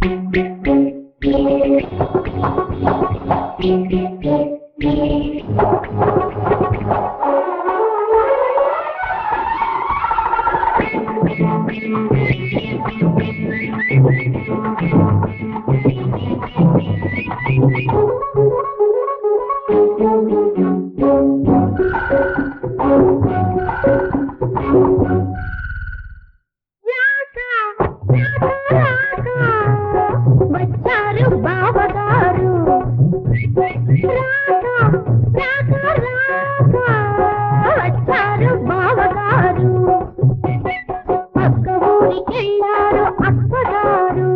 వచ్చారు బావగారు రాక, రాక, రాక, వచ్చారు బావగారు పక్క ఊరికెళ్ళారు అక్కగారు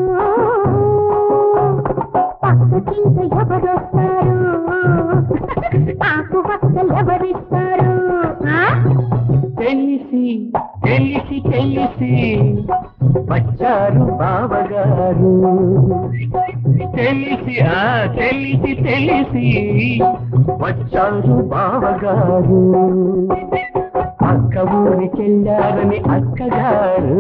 పక్కకింక ఎవరొస్తారు నాకు పక్కలు ఎవరిస్తారు ఆ? తెలిసి తెలిసి తెలిసి వచ్చారు బావగారు తెలిసి ఆ తెలిసి తెలిసి వచ్చారు బావగారు అక్క ఊరికెళ్ళారని అక్కగారు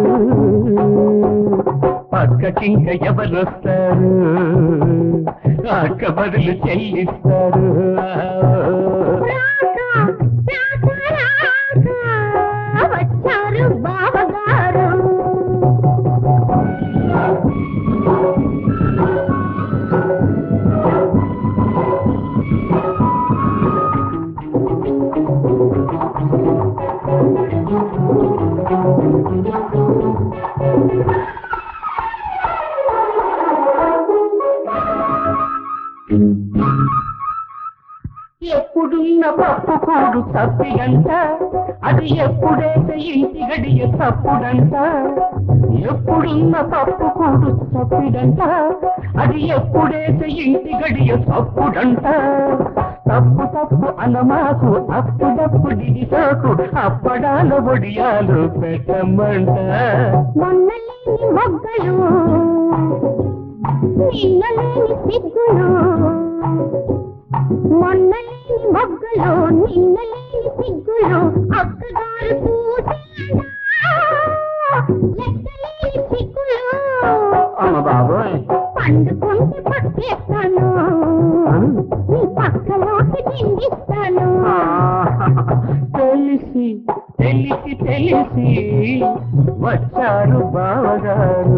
పక్కకింక ఎవరొస్తారు అక్క బదులు చెల్లిస్తారు రాక, రాక, రాక, వచ్చారు బావగారు ఎప్పుడున్న పప్పు కూడు తప్పిడంట అది ఎప్పుడైతే ఇంటి గడియ తప్పుడంట ఎప్పుడున్న పప్పు కూడు తప్పిడంట అది ఎప్పుడైతే ఇంటి గడియ తప్పుడంట తప్పు తప్పు అనమాకు అప్పుడప్పు డిడిసాకు అప్పడాల ఒడియాలు పెట్టమంట మొన్నలేని మొగ్గలు నిన్నలేని సిగ్గులు మొన్నలేని మొగ్గలు నిన్నలేని సిగ్గులు అక్కగారు చూసేనా లెక్కలేని సిగ్గులు అమ్మ బాబోయ్ పండుకుంటే పట్టేస్తాను నీ పక్కలోకి నిండిస్తాను తెలిసి తెలిసి తెలిసి వచ్చారు బావగారు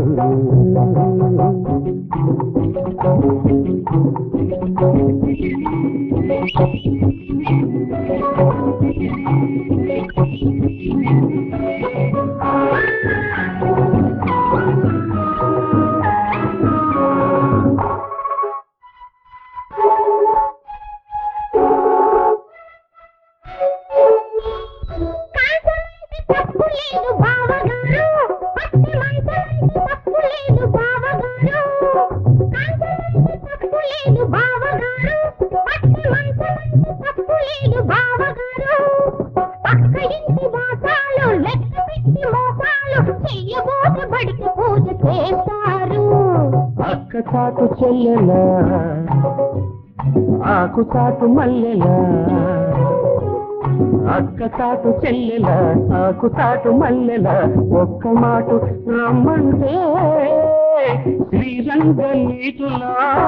కాంచనంటే తప్పు లేదు బావగారు పట్టి మంచమంటే తప్పు లేదు బావగారు కాంచనంటే తప్పు లేదు బావగారు పట్టి మంచమంటే తప్పు లేదు బావగారు పక్క ఇంటి మోసాలు లెక్క పెట్టి మోసాలు చెయ్యబోతే బడికి పూజ చేస్తారు అక్క చాటు చెల్లెలా ఆకు చాటు మల్లెలా అక్క చాటు చెల్లెలా ఆకు చాటు మల్లెలా ఒక్క మాట రమ్మంటే శ్రీరంగ నీతులా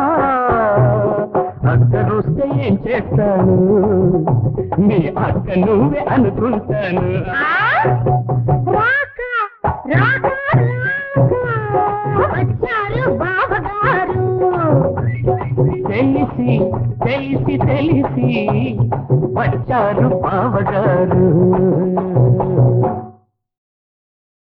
అక్కడొస్తే ఏం చేస్తాను నీ అక్క నువ్వే అనుకుంటాను రాక రాక రాక వచ్చారు బావగారు తెలిసి తెలిసి తెలిసి వచ్చారు బావగారు